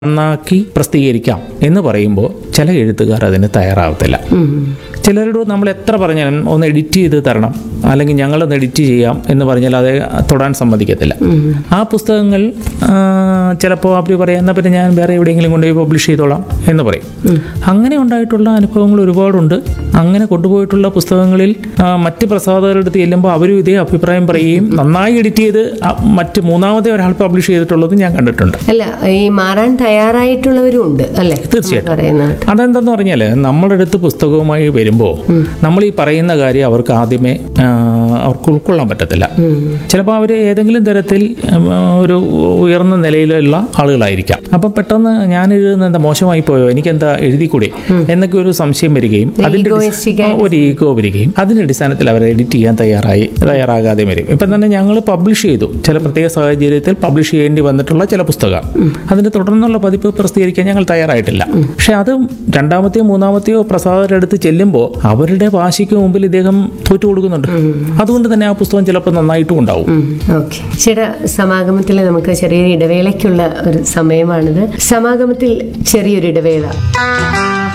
നന്നാക്കി പ്രസിദ്ധീകരിക്കാം എന്ന് പറയുമ്പോൾ ചില എഴുത്തുകാർ അതിന് തയ്യാറാവത്തില്ല ചിലരോട് നമ്മൾ എത്ര പറഞ്ഞാലും ഒന്ന് എഡിറ്റ് ചെയ്ത് തരണം അല്ലെങ്കിൽ ഞങ്ങളൊന്ന് എഡിറ്റ് ചെയ്യാം എന്ന് പറഞ്ഞാൽ അത് തൊടാൻ സമ്മതിക്കത്തില്ല ആ പുസ്തകങ്ങൾ ചിലപ്പോൾ അവർ പറയാം എന്നാൽ പിന്നെ ഞാൻ വേറെ എവിടെയെങ്കിലും കൊണ്ടുപോയി പബ്ലിഷ് ചെയ്തോളാം എന്ന് പറയും അങ്ങനെ ഉണ്ടായിട്ടുള്ള അനുഭവങ്ങൾ ഒരുപാടുണ്ട് അങ്ങനെ കൊണ്ടുപോയിട്ടുള്ള പുസ്തകങ്ങളിൽ ആ, മറ്റ് പ്രസാധകരുടെ അടുത്ത് ചെല്ലുമ്പോൾ അവരും ഇതേ അഭിപ്രായം പറയുകയും നന്നായി എഡിറ്റ് ചെയ്ത് ആ മറ്റ് മൂന്നാമത്തെ ഒരാൾ പബ്ലിഷ് ചെയ്തിട്ടുള്ളത് ഞാൻ കണ്ടിട്ടുണ്ട് അല്ല ഈ മാറാൻ തയ്യാറായിട്ടുള്ളവരും ഉണ്ട് അല്ലേ തീർച്ചയായിട്ടും. പറയുന്നത് അതെന്തെന്ന് പറഞ്ഞാൽ നമ്മുടെ അടുത്ത് പുസ്തകവുമായി വരുമ്പോൾ നമ്മൾ ഈ പറയുന്ന കാര്യം അവർക്ക് ആദ്യമേ ആ, അവർക്ക് ഉൾക്കൊള്ളാൻ പറ്റത്തില്ല ചിലപ്പോൾ അവർ ഏതെങ്കിലും തരത്തിൽ ഉം, ഒരു ഉയർന്ന നിലയിലുള്ള ആളുകളായിരിക്കാം അപ്പം പെട്ടെന്ന് ഞാൻ എഴുതുന്നത് എന്താ മോശമായി പോയോ എനിക്കെന്താ എഴുതിക്കൂടെ എന്നൊക്കെ ഒരു സംശയം വരികയും അതിന്റെ Egoistic ആ, ഒരു ഈഗോ വരികയും അതിന്റെ അടിസ്ഥാനത്തിൽ അവർ എഡിറ്റ് ചെയ്യാൻ തയ്യാറായി തയ്യാറാകാതെ വരും ഇപ്പം തന്നെ ഞങ്ങൾ പബ്ലിഷ് ചെയ്തു ചില പ്രത്യേക സാഹചര്യത്തിൽ പബ്ലിഷ് ചെയ്യേണ്ടി വന്നിട്ടുള്ള ചില പുസ്തകം അതിന്റെ തുടർന്നുള്ള പതിപ്പ് പ്രസിദ്ധീകരിക്കാൻ ഞങ്ങൾ തയ്യാറായിട്ടില്ല പക്ഷെ അത് രണ്ടാമത്തെയോ മൂന്നാമത്തെയോ പ്രസാദരുടെ അടുത്ത് ചെല്ലുമ്പോൾ അവരുടെ വാശിക്ക് മുമ്പിൽ ഇദ്ദേഹം തോറ്റു കൊടുക്കുന്നുണ്ട് അതുകൊണ്ട് തന്നെ ആ പുസ്തകം ചിലപ്പോൾ നന്നായിട്ടും ഉണ്ടാവും ഓക്കെ ചേട്ടാ സമാഗമത്തിൽ നമുക്ക് ചെറിയൊരു ഇടവേളയ്ക്കുള്ള ഒരു സമയമാണിത് സമാഗമത്തിൽ ചെറിയൊരു ഇടവേള